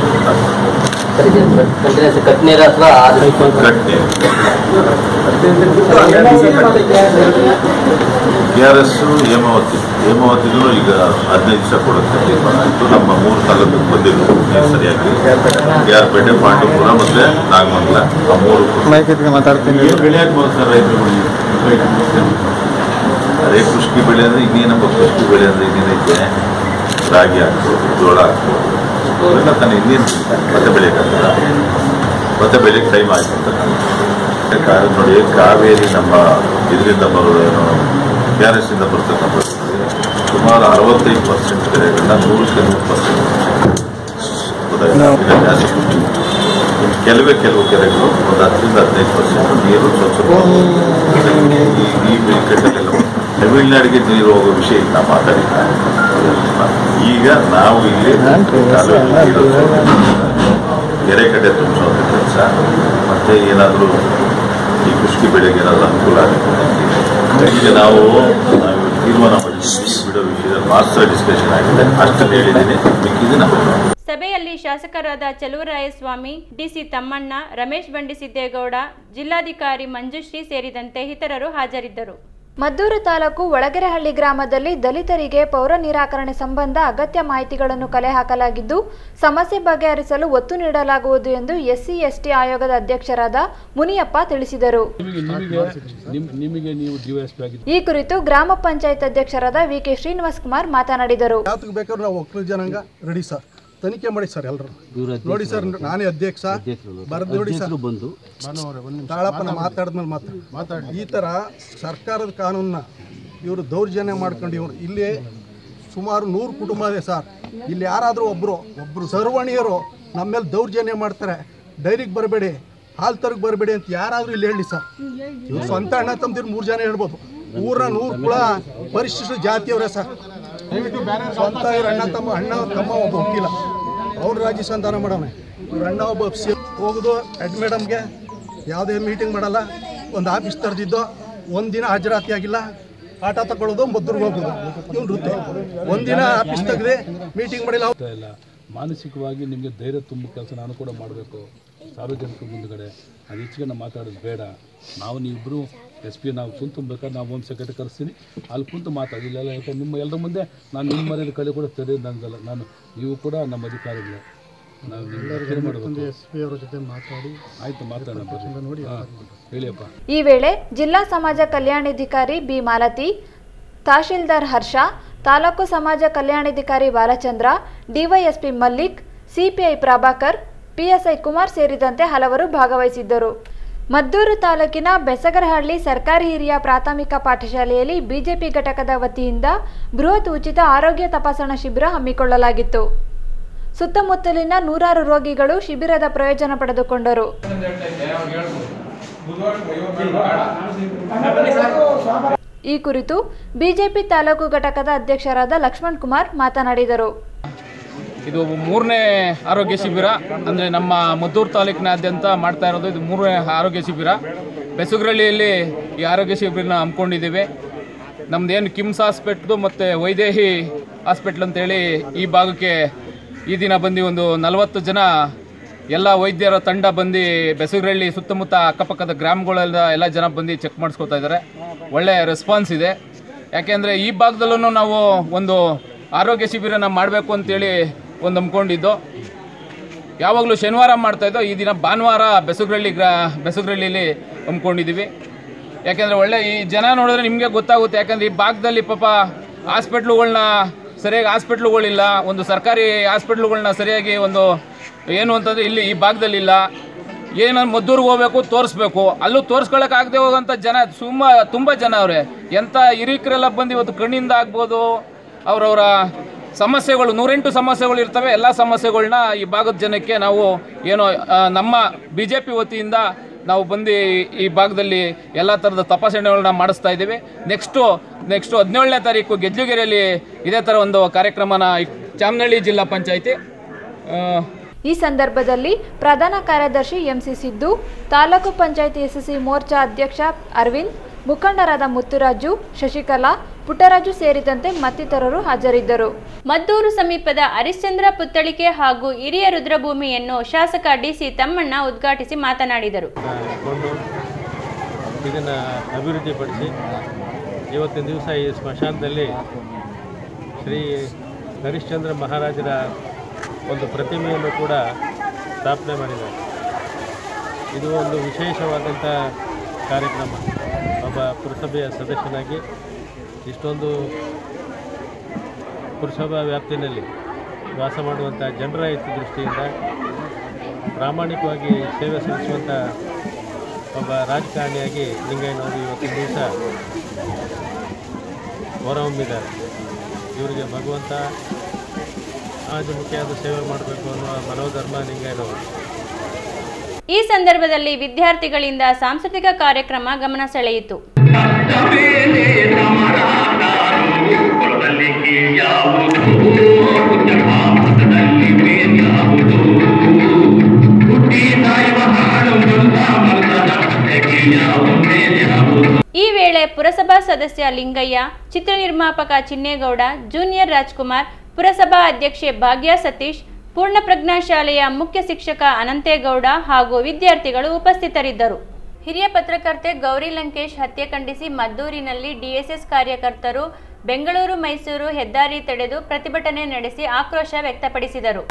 Speaker 11: ಕಟ್ ನೀರು ಅಥವಾ
Speaker 10: ಕಟ್ ನೀರು ಕೆ ಆರ್ ಎಸ್ ಹೇಮಾವತಿ ಹೇಮಾವತಿಗೂ ಈಗ ಹದಿನೈದು ದಿವಸ ಕೊಡುತ್ತೆ ತೀರ್ಮಾನ ಆಯಿತು ನಮ್ಮ ಮೂರು ತಾಲೂಕಿಗೆ ಬಂದಿದ್ರು ನೀರು ಸರಿಯಾಗಿ ಕೆ ಆರ್ ಪೇಟೆ ಪಾಂಡವಪುರ ಮತ್ತೆ ನಾಗಮಂಗಲ ಆ ಮೂರು ಮಾತಾಡ್ತೀನಿ ಬೆಳೆಯಕ್ಕೆ ಬರ್ತಾರೆ ರೈತರುಗಳಿಗೆ ಅದೇ ಕೃಷಿ ಬೆಳೆ ಅಂದ್ರೆ ಇನ್ನೇನಪ್ಪ ಕೃಷಿ ಬೆಳೆ ಅಂದ್ರೆ ಇನ್ನೇನೈತೆ ರಾಗಿ ಹಾಕ್ಬೋದು ಜೋಳ ಹಾಕ್ಬೋದು ಅವೆಲ್ಲ ತಾನೇ ಇನ್ನೇನು ಮತ್ತೆ ಬೆಳೆಯಕ್ಕಾಗಲ್ಲ ಮತ್ತೆ ಬೆಳೆಯಕ್ಕೆ ಟೈಮ್ ಆಯ್ತು ಅಂತ ಕಾ- ನೋಡಿ ಕಾವೇರಿ ನಮ್ಮ ಇದರಿಂದ ಬರೋದೇನು ಕೆ ಆರ್ ಎಸ್ ಇಂದ ಬರ್ತಕ್ಕಂಥದ್ದು ಸುಮಾರು ಅರವತ್ತೈದು ಪರ್ಸೆಂಟ್ ಕೆರೆಗಳನ್ನ ನೂರಕ್ಕೆ ನೂರು ಪರ್ಸೆಂಟ್ ಜಾಸ್ತಿ ಇನ್ನು ಕೆಲವೇ ಕೆಲವು ಕೆರೆಗಳು ಒಂದು ಹತ್ತರಿಂದ ಹದಿನೈದು ಪರ್ಸೆಂಟ್ ನೀರು ಸ್ವಲ್ಪ ಈ ಈ ಬಿಲ್ಕಟ್ಟಲ್ಲೆಲ್ಲ ತಮಿಳುನಾಡಿಗೆ ನೀರು ಹೋಗೋ ವಿಷಯ ಈಗ ನಾವು ಮಾತಾಡಿಲ್ಲ ಈಗ ನಾವು ಇಲ್ಲಿ ಕಾಲುವೆ ನೀರು ಕೆರೆ ಕಡೆ ತುಂಬಿಸುವಂಥ ಕೆಲಸ ಮತ್ತೆ ಏನಾದರೂ ಈ ಕೃಷಿ ಬೆಳೆಗೆ ಏನಾದರೂ ಅನುಕೂಲ ಆಗುತ್ತೆ ಈಗ ನಾವು ನಾವು ತೀರ್ಮಾನ ಮಾಡಿದ್ದೀವಿ ಬಿಡೋ ವಿಷಯದಲ್ಲಿ ಮಾಸ್ಟರ್ ಡಿಸ್ಕಷನ್ ಆಗಿದೆ ಅಷ್ಟನ್ನು ಹೇಳಿದ್ದೀನಿ ಮಿಕ್ಕಿದ್ದು ನಾವು
Speaker 1: ಸಭೆಯಲ್ಲಿ ಶಾಸಕರಾದ ಚಲುವರಾಯಸ್ವಾಮಿ ಡಿಸಿ ತಮ್ಮಣ್ಣ ರಮೇಶ್ ಬಂಡಿಸಿದ್ದೇಗೌಡ ಜಿಲ್ಲಾಧಿಕಾರಿ ಮಂಜುಶ್ರೀ ಸೇರಿದಂತೆ ಇತರರು ಹಾಜರಿದ್ದರು
Speaker 5: ಮದ್ದೂರು ತಾಲೂಕು ಒಳಗೆರೆಹಳ್ಳಿ ಗ್ರಾಮದಲ್ಲಿ ದಲಿತರಿಗೆ ಪೌರ ನಿರಾಕರಣೆ ಸಂಬಂಧ ಅಗತ್ಯ ಮಾಹಿತಿಗಳನ್ನು ಕಲೆ ಹಾಕಲಾಗಿದ್ದು ಸಮಸ್ಯೆ ಬಗೆಹರಿಸಲು ಒತ್ತು ನೀಡಲಾಗುವುದು ಎಂದು ಎಸ್ಸಿ ಎಸ್ಟಿ ಆಯೋಗದ ಅಧ್ಯಕ್ಷರಾದ ಮುನಿಯಪ್ಪ ತಿಳಿಸಿದರು
Speaker 11: ನಿಮಗೆ ನೀವು ಡಿವೈಎಸ್ಪಿ ಆಗಿದ್ದು
Speaker 5: ಈ ಕುರಿತು ಗ್ರಾಮ ಪಂಚಾಯತ್ ಅಧ್ಯಕ್ಷರಾದ ವಿಕೆ ಶ್ರೀನಿವಾಸ್ ಕುಮಾರ್ ಮಾತನಾಡಿದರು
Speaker 12: ಯಾತಕ್ಕೆ ಬೇಕಾದ್ರೂ ನಾವು ಒಕ್ಕಲು ಜನಾಂಗ ರೆಡಿ ಸರ್ ತನಿಖೆ ಮಾಡಿ ಸರ್ ಎಲ್ಲರೂ ನೋಡಿ ಸರ್ ನಾನೇ ಅಧ್ಯಕ್ಷ ಬರೆದು ನೋಡಿ ಸರ್
Speaker 11: ಬಂದು
Speaker 12: ತಾಳಪ್ಪನ ಮಾತಾಡಿದ್ಮೇಲೆ ಮಾತು ಮಾತಾಡಿ ಈ ಥರ ಸರ್ಕಾರದ ಕಾನೂನನ್ನ ಇವರು ದೌರ್ಜನ್ಯ ಮಾಡ್ಕೊಂಡು ಇವರು ಇಲ್ಲಿ ಸುಮಾರು ನೂರು ಕುಟುಂಬ ಇದೆ ಸರ್ ಇಲ್ಲಿ ಯಾರಾದರೂ ಒಬ್ಬರು ಒಬ್ಬರು ಸರ್ವಣಿಯರು ನಮ್ಮ ಮೇಲೆ ದೌರ್ಜನ್ಯ ಮಾಡ್ತಾರೆ ಡೈರಿಗೆ ಬರಬೇಡಿ ಹಾಲು ತರಗ್ ಬರಬೇಡಿ ಅಂತ ಯಾರಾದರೂ ಇಲ್ಲಿ ಹೇಳಿ ಸರ್ ಇವ್ರು ಸ್ವಂತ ಅಣ್ಣ ತಮ್ಮದಿರು ಮೂರು ಜನ ಹೇಳ್ಬೋದು ಊರ ನೂರು ಕುಳ ಪರಿಶಿಷ್ಟ ಜಾತಿಯವರೇ ಸರ್ ಸ್ವಂತ ಇವ್ರ ಅಣ್ಣ ತಮ್ಮ ಅಣ್ಣ ತಮ್ಮ ಒಬ್ಬ ವಕೀಲ ಅವ್ರು ರಾಜ್ಯ ಸಂಧಾನ ಮಾಡೋಣ ಇವ್ರ ಅಣ್ಣ ಒಬ್ಬ ಸಿ ಹೋಗೋದು ಹೆಡ್ ಮೇಡಮ್ಗೆ ಯಾವುದೇ ಮೀಟಿಂಗ್ ಮಾಡಲ್ಲ ಒಂದು ಆಫೀಸ್ ತರ್ದಿದ್ದು ಒಂದಿನ ಹಾಜರಾತಿ ಆಗಿಲ್ಲ ಆಟ ತಗೊಳ್ಳೋದು ಮದ್ದೂರ್ಗೆ ಹೋಗೋದು ಇವ್ನು ವೃತ್ತಿ ಒಂದಿನ ಆಫೀಸ್ ತೆಗ್ದು ಮೀಟಿಂಗ್ ಮಾಡಿಲ್ಲ
Speaker 11: ಆಗ್ತಾ ಇಲ್ಲ ಮಾನಸಿಕವಾಗಿ ನಿಮಗೆ ಧೈರ್ಯ ತುಂಬ ಕೆಲಸ ನಾನು ಕೂಡ ಮಾಡಬೇಕು ಸಾರ್ವಜನಿಕರ ಮುಂದುಗಡೆ ಅದು ಹೆಚ್ಚಿಗೆ ಮಾತಾಡೋದು ಬೇಡ ನಾವು ನೀವಿಬ್ಬರು ಎಸ್ ಪಿ ನಾವು ಕುಂತು ಬೇಕಾದ್ರೆ ನಾವು ಒಂದು ಸೆಕ್ರೆಟರಿ ಕರೆಸ್ತೀನಿ ಅಲ್ಲಿ ಕುಂತು ಮಾತಾಡಿ ಇಲ್ಲೆಲ್ಲ ಯಾಕಂದ್ರೆ ನಿಮ್ಮ ಎಲ್ಲರ ಮುಂದೆ ನಾನು ನಿಮ್ಮ ಮರ್ಯಾದೆ ಕಲೆ ಕೂಡ ತೆರೆ ನಂದಲ್ಲ ನಾನು ನೀವು ಕೂಡ ನಮ್ಮ ಅಧಿಕಾರಿಗಳು ನಾವು ನಿಮ್ಗೆ ಮಾಡಬೇಕು
Speaker 12: ಎಸ್ ಪಿ ಅವರ ಜೊತೆ ಮಾತಾಡಿ
Speaker 11: ಆಯಿತು ಮಾತಾಡೋಣ ಬರ್ರಿ
Speaker 12: ನೋಡಿ
Speaker 11: ಹಾಂ ಹೇಳಿಯಪ್ಪ
Speaker 5: ಈ ವೇಳೆ ಜಿಲ್ಲಾ ಸಮಾಜ ಕಲ್ಯಾಣಾಧಿಕಾರಿ ಬಿ ಮಾಲತಿ ತಹಶೀಲ್ದಾರ್ ಹರ್ಷ ತಾಲೂಕು ಸಮಾಜ ಕಲ್ಯಾಣಾಧಿಕಾರಿ Balachandra DYSP Mallik CPI Prabhakar PSI Kumar ಸೇರಿದಂತೆ ಹಲವರು ಭಾಗವಹಿಸಿದ್ದರು ಮದ್ದೂರು ತಾಲೂಕಿನ ಬೆಸಗರಹಳ್ಳಿ ಸರ್ಕಾರಿ ಹಿರಿಯ ಪ್ರಾಥಮಿಕ ಪಾಠಶಾಲೆಯಲ್ಲಿ ಬಿಜೆಪಿ ಘಟಕದ ವತಿಯಿಂದ ಬೃಹತ್ ಉಚಿತ ಆರೋಗ್ಯ ತಪಾಸಣಾ ಶಿಬಿರ ಹಮ್ಮಿಕೊಳ್ಳಲಾಗಿತ್ತು ಸುತ್ತಮುತ್ತಲಿನ ನೂರಾರು ರೋಗಿಗಳು ಶಿಬಿರದ ಪ್ರಯೋಜನ ಪಡೆದುಕೊಂಡರು ಈ ಕುರಿತು ಬಿಜೆಪಿ ತಾಲೂಕು ಘಟಕದ ಅಧ್ಯಕ್ಷರಾದ ಲಕ್ಷ್ಮಣ್ ಕುಮಾರ್ ಮಾತನಾಡಿದರು
Speaker 13: ಇದು ಮೂರನೇ ಆರೋಗ್ಯ ಶಿಬಿರ ಅಂದರೆ ನಮ್ಮ ಮದ್ದೂರು ತಾಲೂಕಿನಾದ್ಯಂತ ಮಾಡ್ತಾ ಇರೋದು ಇದು ಮೂರನೇ ಆರೋಗ್ಯ ಶಿಬಿರ ಬೆಸುಗರಳ್ಳಿಯಲ್ಲಿ ಈ ಆರೋಗ್ಯ ಶಿಬಿರನ ಹಮ್ಮಿಕೊಂಡಿದ್ದೀವಿ ನಮ್ಮದೇನು ಕಿಮ್ಸ್ ಹಾಸ್ಪಿಟ್ಲು ಮತ್ತು ವೈದೇಹಿ ಹಾಸ್ಪಿಟ್ಲ್ ಅಂತೇಳಿ ಈ ಭಾಗಕ್ಕೆ ಈ ದಿನ ಬಂದು ಒಂದು ನಲವತ್ತು ಜನ ಎಲ್ಲ ವೈದ್ಯರ ತಂಡ ಬಂದು ಬೆಸುಗರಳ್ಳಿ ಸುತ್ತಮುತ್ತ ಅಕ್ಕಪಕ್ಕದ ಗ್ರಾಮಗಳೆಲ್ಲ ಎಲ್ಲ ಜನ ಬಂದು ಚೆಕ್ ಮಾಡಿಸ್ಕೊತಾ ಇದ್ದಾರೆ ಒಳ್ಳೆಯ ರೆಸ್ಪಾನ್ಸ್ ಇದೆ ಯಾಕೆಂದರೆ ಈ ಭಾಗದಲ್ಲೂ ನಾವು ಒಂದು ಆರೋಗ್ಯ ಶಿಬಿರನ ಮಾಡಬೇಕು ಅಂತೇಳಿ ಒಂದು ನಂಬ್ಕೊಂಡಿದ್ದು ಯಾವಾಗಲೂ ಶನಿವಾರ ಮಾಡ್ತಾಯಿದ್ದೋ ಈ ದಿನ ಭಾನುವಾರ ಬೆಸುಗರಳ್ಳಿ ಗ್ರಾ ಬೆಸುಗರಳ್ಳಿಲಿ ಹಮ್ಮಿಕೊಂಡಿದ್ದೀವಿ ಯಾಕೆಂದರೆ ಒಳ್ಳೆ ಈ ಜನ ನೋಡಿದ್ರೆ ನಿಮಗೆ ಗೊತ್ತಾಗುತ್ತೆ ಯಾಕಂದರೆ ಈ ಭಾಗದಲ್ಲಿ ಪಾಪ ಹಾಸ್ಪಿಟ್ಲುಗಳ್ನ ಸರಿಯಾಗಿ ಹಾಸ್ಪಿಟ್ಲುಗಳಿಲ್ಲ ಒಂದು ಸರ್ಕಾರಿ ಹಾಸ್ಪಿಟ್ಲುಗಳ್ನ ಸರಿಯಾಗಿ ಒಂದು ಏನು ಅಂತಂದರೆ ಇಲ್ಲಿ ಈ ಭಾಗದಲ್ಲಿ ಇಲ್ಲ ಏನು ಮದ್ದೂರಿಗೆ ಹೋಗ್ಬೇಕು ತೋರಿಸ್ಬೇಕು ಅಲ್ಲೂ ತೋರಿಸ್ಕೊಳಕ್ಕಾಗದೆ ಹೋಗೋಂಥ ಜನ ಸುಮ್ಮ ತುಂಬ ಜನ ಅವರೇ ಎಂಥ ಹಿರೀಕರೆಲ್ಲ ಬಂದು ಇವತ್ತು ಕಣ್ಣಿಂದ ಆಗ್ಬೋದು ಅವರವರ ಸಮಸ್ಯೆಗಳು ನೂರೆಂಟು ಸಮಸ್ಯೆಗಳು ಇರ್ತವೆ ಎಲ್ಲ ಸಮಸ್ಯೆಗಳನ್ನ ಈ ಭಾಗದ ಜನಕ್ಕೆ ನಾವು ಏನೋ ಆ, ನಮ್ಮ ಬಿ ಜೆ ಪಿ ವತಿಯಿಂದ ನಾವು ಬಂದು ಈ ಭಾಗದಲ್ಲಿ ಎಲ್ಲ ಥರದ ತಪಾಸಣೆಗಳನ್ನ ಮಾಡಿಸ್ತಾ ಇದ್ದೀವಿ ನೆಕ್ಸ್ಟು ನೆಕ್ಸ್ಟು ಹದಿನೇಳನೇ ತಾರೀಕು ಗೆಜ್ಜುಗೆರೆಯಲ್ಲಿ ಇದೇ ಥರ ಒಂದು ಕಾರ್ಯಕ್ರಮನ ಚಾಮನಹಳ್ಳಿ ಜಿಲ್ಲಾ ಪಂಚಾಯಿತಿ
Speaker 5: ಈ ಸಂದರ್ಭದಲ್ಲಿ ಪ್ರಧಾನ ಕಾರ್ಯದರ್ಶಿ ಎಂಸಿ ಸಿದ್ದು ತಾಲೂಕು ಪಂಚಾಯಿತಿ ಎಸ್ಎಸ್ಸಿ ಮೋರ್ಚಾ ಅಧ್ಯಕ್ಷ ಅರವಿಂದ್ ಮುಖಂಡರಾದ ಮುತ್ತುರಾಜು ಶಶಿಕಲಾ ಪುಟ್ಟರಾಜು ಸೇರಿದಂತೆ ಮತ್ತಿತರರು ಹಾಜರಿದ್ದರು
Speaker 1: ಮದ್ದೂರು ಸಮೀಪದ ಹರಿಶ್ಚಂದ್ರ ಪುತ್ತಳಿಕೆ ಹಾಗೂ ಹಿರಿಯ ರುದ್ರಭೂಮಿಯನ್ನು ಶಾಸಕ ಡಿಸಿ ತಮ್ಮಣ್ಣ ಉದ್ಘಾಟಿಸಿ ಮಾತನಾಡಿದರು
Speaker 14: ಕೊಂಡು ಇದನ್ನು ಅಭಿವೃದ್ಧಿಪಡಿಸಿ ಇವತ್ತಿನ ದಿವಸ ಈ ಸ್ಮಶಾನದಲ್ಲಿ ಶ್ರೀ ಹರಿಶ್ಚಂದ್ರ ಮಹಾರಾಜರ ಒಂದು ಪ್ರತಿಮೆಯನ್ನು ಕೂಡ ಸ್ಥಾಪನೆ ಮಾಡಿದ್ದಾರೆ ಇದು ಒಂದು ವಿಶೇಷವಾದಂಥ ಕಾರ್ಯಕ್ರಮ ಒಬ್ಬ ಪುರಸಭೆಯ ಸದಸ್ಯನಾಗಿ ಇಷ್ಟೊಂದು ಪುರಸಭಾ ವ್ಯಾಪ್ತಿನಲ್ಲಿ ವಾಸ ಮಾಡುವಂಥ ಜನರ ಹಿತದೃಷ್ಟಿಯಿಂದ ಪ್ರಾಮಾಣಿಕವಾಗಿ ಸೇವೆ ಸಲ್ಲಿಸುವಂಥ ಒಬ್ಬ ರಾಜಕಾರಣಿಯಾಗಿ ಲಿಂಗಯ್ಯನವರು ಇವತ್ತಿನ ದಿವಸ ಹೊರಹೊಮ್ಮಿದ್ದಾರೆ ಇವರಿಗೆ ಭಗವಂತ ಸಮಾಜಮುಖಿಯಾದ ಸೇವೆ ಮಾಡಬೇಕು ಅನ್ನುವ ಮನೋಧರ್ಮ ಲಿಂಗಯ್ಯನವರು
Speaker 1: ಈ ಸಂದರ್ಭದಲ್ಲಿ ವಿದ್ಯಾರ್ಥಿಗಳಿಂದ ಸಾಂಸ್ಕೃತಿಕ ಕಾರ್ಯಕ್ರಮ ಗಮನ ಸೆಳೆಯಿತು ಈ ವೇಳೆ ಪುರಸಭಾ ಸದಸ್ಯ ಲಿಂಗಯ್ಯ ಚಿತ್ರ ನಿರ್ಮಾಪಕ ಚಿನ್ನೇಗೌಡ ಜೂನಿಯರ್ ರಾಜ್ಕುಮಾರ್ ಪುರಸಭಾ ಅಧ್ಯಕ್ಷೆ ಭಾಗ್ಯ ಸತೀಶ್ ಪೂರ್ಣಪ್ರಜ್ಞಾ ಶಾಲೆಯ ಮುಖ್ಯ ಶಿಕ್ಷಕ ಅನಂತೇಗೌಡ ಹಾಗೂ ವಿದ್ಯಾರ್ಥಿಗಳು ಉಪಸ್ಥಿತರಿದ್ದರು ಹಿರಿಯ ಪತ್ರಕರ್ತೆ ಗೌರಿ ಲಂಕೇಶ್ ಹತ್ಯೆ ಖಂಡಿಸಿ ಮದ್ದೂರಿನಲ್ಲಿ ಡಿಎಸ್ಎಸ್ ಕಾರ್ಯಕರ್ತರು ಬೆಂಗಳೂರು ಮೈಸೂರು ಹೆದ್ದಾರಿ ತಡೆದು ಪ್ರತಿಭಟನೆ ನಡೆಸಿ ಆಕ್ರೋಶ ವ್ಯಕ್ತಪಡಿಸಿದರು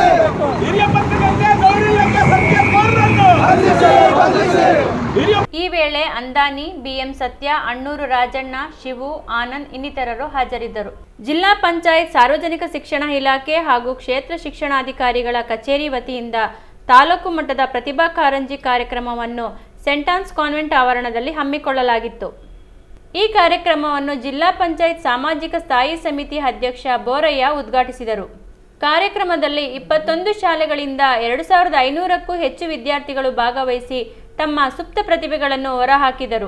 Speaker 1: ಈ ವೇಳೆ ಅಂದಾನಿ ಬಿಎಂ ಸತ್ಯ ಅಣ್ಣೂರು ರಾಜಣ್ಣ ಶಿವು ಆನಂದ್ ಇನ್ನಿತರರು ಹಾಜರಿದ್ದರು ಜಿಲ್ಲಾ ಪಂಚಾಯತ್ ಸಾರ್ವಜನಿಕ ಶಿಕ್ಷಣ ಇಲಾಖೆ ಹಾಗೂ ಕ್ಷೇತ್ರ ಶಿಕ್ಷಣಾಧಿಕಾರಿಗಳ ಕಚೇರಿ ವತಿಯಿಂದ ತಾಲೂಕು ಮಟ್ಟದ ಪ್ರತಿಭಾ ಕಾರಂಜಿ ಕಾರ್ಯಕ್ರಮವನ್ನು ಸೆಂಟಾನ್ಸ್ ಕಾನ್ವೆಂಟ್ ಆವರಣದಲ್ಲಿ ಹಮ್ಮಿಕೊಳ್ಳಲಾಗಿತ್ತು ಈ ಕಾರ್ಯಕ್ರಮವನ್ನು ಜಿಲ್ಲಾ ಪಂಚಾಯತ್ ಸಾಮಾಜಿಕ ಸ್ಥಾಯಿ ಸಮಿತಿ ಅಧ್ಯಕ್ಷ ಬೋರಯ್ಯ ಉದ್ಘಾಟಿಸಿದರು ಕಾರ್ಯಕ್ರಮದಲ್ಲಿ ಇಪ್ಪತ್ತೊಂದು ಶಾಲೆಗಳಿಂದ ಎರಡು ಸಾವಿರದ ಐನೂರಕ್ಕೂ ಹೆಚ್ಚು ವಿದ್ಯಾರ್ಥಿಗಳು ಭಾಗವಹಿಸಿ ತಮ್ಮ ಸುಪ್ತ ಪ್ರತಿಭೆಗಳನ್ನು ಹೊರಹಾಕಿದರು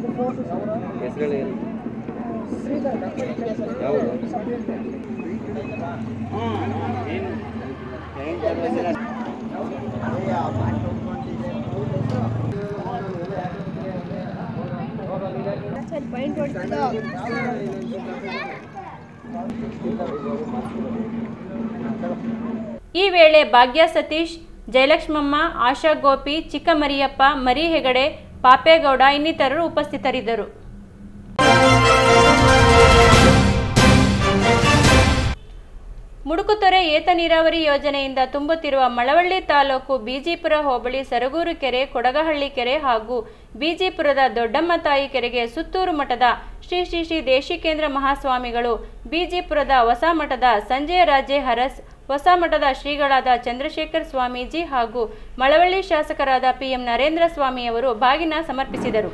Speaker 1: ಈ ವೇಳೆ ಭಾಗ್ಯ ಸತೀಶ್ ಜಯಲಕ್ಷ್ಮಮ್ಮ ಆಶಾ ಗೋಪಿ ಚಿಕ್ಕಮರಿಯಪ್ಪ ಮರಿ ಹೆಗಡೆ ಪಾಪೇಗೌಡ ಇನ್ನಿತರರು ಉಪಸ್ಥಿತರಿದ್ದರು ಮುಡುಕುತೊರೆ ಏತ ನೀರಾವರಿ ಯೋಜನೆಯಿಂದ ತುಂಬುತ್ತಿರುವ ಮಳವಳ್ಳಿ ತಾಲೂಕು ಬಿಜಿಪುರ ಹೋಬಳಿ ಸರಗೂರು ಕೆರೆ ಕೊಡಗಹಳ್ಳಿ ಕೆರೆ ಹಾಗೂ ಬಿಜಿಪುರದ ದೊಡ್ಡಮ್ಮ ತಾಯಿ ಕೆರೆಗೆ ಸುತ್ತೂರು ಮಠದ ಶ್ರೀ ಶ್ರೀ ಶ್ರೀ ದೇಶಿಕೇಂದ್ರ ಮಹಾಸ್ವಾಮಿಗಳು ಬಿಜಿಪುರದ ಹೊಸ ಮಠದ ಸಂಜಯ ರಾಜೆ ಹರಸ್ ಹೊಸ ಮಠದ ಶ್ರೀಗಳಾದ ಚಂದ್ರಶೇಖರ್ ಸ್ವಾಮೀಜಿ ಹಾಗೂ ಮಳವಳ್ಳಿ ಶಾಸಕರಾದ ಪಿಎಂ ನರೇಂದ್ರ ಸ್ವಾಮಿಯವರು ಬಾಗಿನ ಸಮರ್ಪಿಸಿದರು